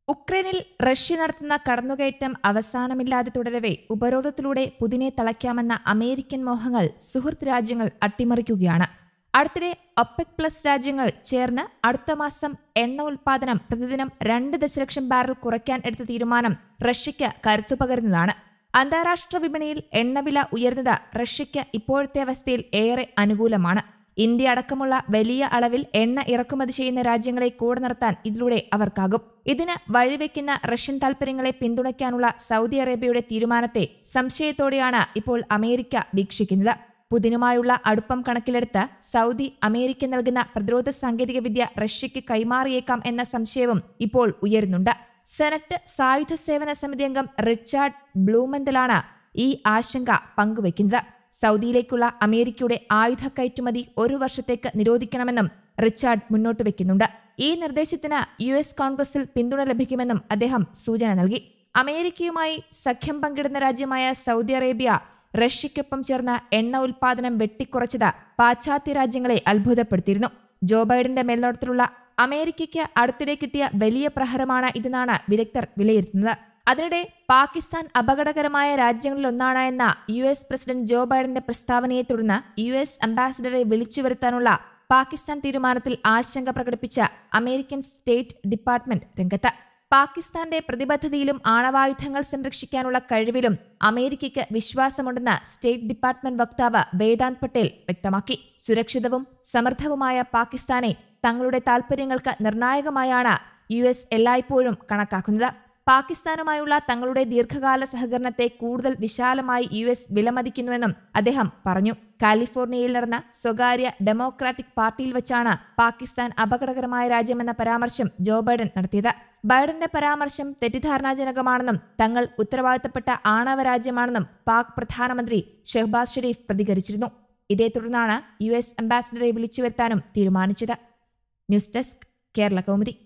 ഉക്രൈനിൽ Russia നടത്തുന്ന കടന്നുകയറ്റം അവസാനമില്ലാതെ തുടരവെ ഉപരോധത്തിലൂടെ പുതിനെ തളയ്ക്കാമെന്ന American മോഹങ്ങൾ സുഹൃത്ത് രാജ്യങ്ങൾ അട്ടിമറിക്കുകയാണ് അടുത്തിടെ ഒപെക് പ്ലസ് രാജ്യങ്ങൾ ചേർന്ന് അടുത്ത മാസം എണ്ണ ഉൽപാദനം പ്രതിദിനം രണ്ട് ദശലക്ഷം ബാരൽ കുറയ്ക്കാൻ എടുത്ത തീരുമാനം റഷ്യയ്ക്ക് കരുത്തു പകരുന്നതാണ് അന്താരാഷ്ട്ര വിപണിയിൽ എണ്ണവില ഉയർന്നത് റഷ്യയ്ക്ക് ഇപ്പോഴത്തെ അവസ്ഥയിൽ ഏറെ അനുകൂലമാണ് ഇന്ത്യ അടക്കമുള്ള വലിയ അളവിൽ എണ്ണ ഇറക്കുമതി ചെയ്യുന്ന രാജ്യങ്ങളെ കൂടെ നിർത്താൻ ഇതിലൂടെ അവർക്കാകും ഇതിന് വഴിവെക്കുന്ന റഷ്യൻ താൽപര്യങ്ങളെ പിന്തുണയ്ക്കാനുള്ള സൗദി അറേബ്യയുടെ തീരുമാനത്തെ സംശയത്തോടെയാണ് ഇപ്പോൾ അമേരിക്ക വീക്ഷിക്കുന്നത് പുതിനുമായുള്ള അടുപ്പം കണക്കിലെടുത്ത് സൗദി അമേരിക്ക നൽകുന്ന പ്രതിരോധ സാങ്കേതികവിദ്യ റഷ്യയ്ക്ക് കൈമാറിയേക്കാം എന്ന സംശയവും ഇപ്പോൾ ഉയരുന്നുണ്ട് സെനറ്റ് സായുധ സേവന സമിതി അംഗം റിച്ചാർഡ് ബ്ലൂമന്തലാണ് ഈ ആശങ്ക പങ്കുവയ്ക്കുന്നത് സൗദിയിലേക്കുള്ള അമേരിക്കയുടെ ആയുധ കയറ്റുമതി ഒരു വർഷത്തേക്ക് നിരോധിക്കണമെന്നും റിച്ചാർഡ് മുന്നോട്ട് വെക്കുന്നുണ്ട് ഈ നിർദ്ദേശത്തിന് യു എസ് കോൺഗ്രസിൽ പിന്തുണ ലഭിക്കുമെന്നും അദ്ദേഹം സൂചന നൽകി അമേരിക്കയുമായി സഖ്യം പങ്കിടുന്ന രാജ്യമായ സൗദി അറേബ്യ റഷ്യയ്ക്കൊപ്പം ചേർന്ന് എണ്ണ ഉൽപാദനം വെട്ടിക്കുറച്ചത് പാശ്ചാത്യ രാജ്യങ്ങളെ അത്ഭുതപ്പെടുത്തിയിരുന്നു ജോ ബൈഡന്റെ മേൽനോട്ടത്തിലുള്ള അമേരിക്കയ്ക്ക് അടുത്തിടെ കിട്ടിയ വലിയ പ്രഹരമാണ് ഇതെന്നാണ് വിദഗ്ധർ വിലയിരുത്തുന്നത് അതിനിടെ പാകിസ്ഥാൻ അപകടകരമായ രാജ്യങ്ങളിലൊന്നാണ് എന്ന യു എസ് പ്രസിഡന്റ് ജോ ബൈഡന്റെ പ്രസ്താവനയെ തുടർന്ന് യു എസ് അംബാസിഡറെ വിളിച്ചു വരുത്താനുള്ള പാകിസ്ഥാൻ തീരുമാനത്തിൽ ആശങ്ക പ്രകടിപ്പിച്ച അമേരിക്കൻ സ്റ്റേറ്റ് ഡിപ്പാർട്ട്മെന്റ് രംഗത്ത് പാകിസ്ഥാന്റെ പ്രതിബദ്ധതയിലും ആണവായുധങ്ങൾ സംരക്ഷിക്കാനുള്ള കഴിവിലും അമേരിക്കയ്ക്ക് വിശ്വാസമുണ്ടെന്ന് സ്റ്റേറ്റ് ഡിപ്പാർട്ട്മെന്റ് വക്താവ് വേദാന്ത് പട്ടേൽ വ്യക്തമാക്കി സുരക്ഷിതവും സമൃദ്ധവുമായ പാകിസ്ഥാനെ തങ്ങളുടെ താൽപര്യങ്ങൾക്ക് നിർണായകമായാണ് യു എസ് എല്ലായ്പ്പോഴും കണക്കാക്കുന്നത് പാകിസ്ഥാനുമായുള്ള തങ്ങളുടെ ദീർഘകാല സഹകരണത്തെ കൂടുതൽ വിശാലമായി യു എസ് വിലമതിക്കുന്നുവെന്നും അദ്ദേഹം പറഞ്ഞു കാലിഫോർണിയയിൽ നടന്ന സ്വകാര്യ ഡെമോക്രാറ്റിക് പാർട്ടിയിൽ വെച്ചാണ് പാകിസ്ഥാൻ അപകടകരമായ രാജ്യമെന്ന പരാമർശം ജോ ബൈഡൻ നടത്തിയത് ബൈഡന്റെ പരാമർശം തെറ്റിദ്ധാരണാജനകമാണെന്നും തങ്ങൾ ഉത്തരവാദിത്തപ്പെട്ട ആണവ രാജ്യമാണെന്നും പാക് പ്രധാനമന്ത്രി ഷെഹ്ബാസ് ഷെരീഫ് പ്രതികരിച്ചിരുന്നു ഇതേ തുടർന്നാണ് യു എസ് അംബാസിഡറെ വിളിച്ചു വരുത്താനും തീരുമാനിച്ചത് ന്യൂസ് ഡെസ്ക് കേരള കൗമുദി